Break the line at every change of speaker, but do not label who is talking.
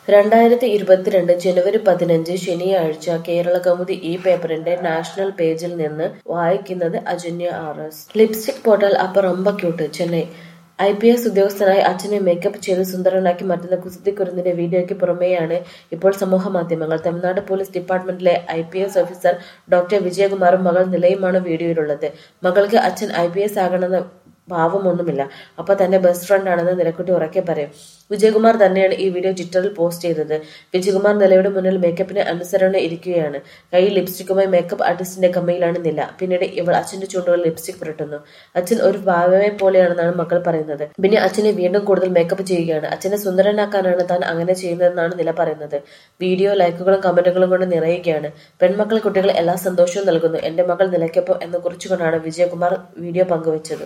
രണ്ടായിരത്തി ഇരുപത്തിരണ്ട് ജനുവരി പതിനഞ്ച് ശനിയാഴ്ച കേരളകൗമുദി ഈ പേപ്പറിന്റെ നാഷണൽ പേജിൽ നിന്ന് വായിക്കുന്നത് Ajanya R S lipstick portal അപ്പ റൊമ്പ cute Chennai I P S ഉദ്യോഗസ്ഥനായി അച്ഛനെ മേക്കപ്പ് ചെയ്ത് സുന്ദരനാക്കി മാറ്റുന്ന കുസൃതിക്കുരുന്നിന്റെ വീഡിയോയ്ക്ക് പുറമെയാണ് ഇപ്പോൾ സമൂഹ മാധ്യമങ്ങൾ തമിഴ്നാട് പോലീസ് ഡിപ്പാർട്ട്മെന്റിലെ I P S officer doctor വിജയകുമാറും മകൾ നിലയുമാണ് വീഡിയോയിലുള്ളത് മകൾക്ക് അച്ഛൻ ഐ പി എസ് ആകണമെന്ന ഭാവമൊന്നുമില്ല അപ്പൊ തന്റെ ബെസ്റ്റ് ഫ്രണ്ട് ആണെന്ന് നിലക്കുട്ടി ഉറക്കെ പറയും വിജയകുമാർ തന്നെയാണ് ഈ വീഡിയോ ട്വിറ്ററിൽ പോസ്റ്റ് ചെയ്തത് വിജയകുമാർ നിലയുടെ മുന്നിൽ മേക്കപ്പിന് അനുസരണ ഇരിക്കുകയാണ് കയ്യിൽ ലിപ്സ്റ്റിക്കുമായി മേക്കപ്പ് ആർട്ടിസ്റ്റിന്റെ കമ്മയിലാണ് നില പിന്നീട് ഇവൾ അച്ഛന്റെ ചുണ്ടുകൾ ലിപ്സ്റ്റിക് പുരട്ടുന്നു അച്ഛൻ ഒരു ഭാവമെ പോലെയാണെന്നാണ് മക്കൾ പറയുന്നത് പിന്നെ അച്ഛനെ വീണ്ടും കൂടുതൽ മേക്കപ്പ് ചെയ്യുകയാണ് അച്ഛനെ സുന്ദരനാക്കാനാണ് താൻ അങ്ങനെ ചെയ്യുന്നതെന്നാണ് നില പറയുന്നത് വീഡിയോ ലൈക്കുകളും കമന്റുകളും കൊണ്ട് നിറയുകയാണ് പെൺമക്കൾ കുട്ടികൾ എല്ലാ സന്തോഷവും നൽകുന്നു എന്റെ മകൾ നിലയ്ക്കൊപ്പം എന്ന് കുറിച്ചുകൊണ്ടാണ് വിജയകുമാർ വീഡിയോ പങ്കുവച്ചത്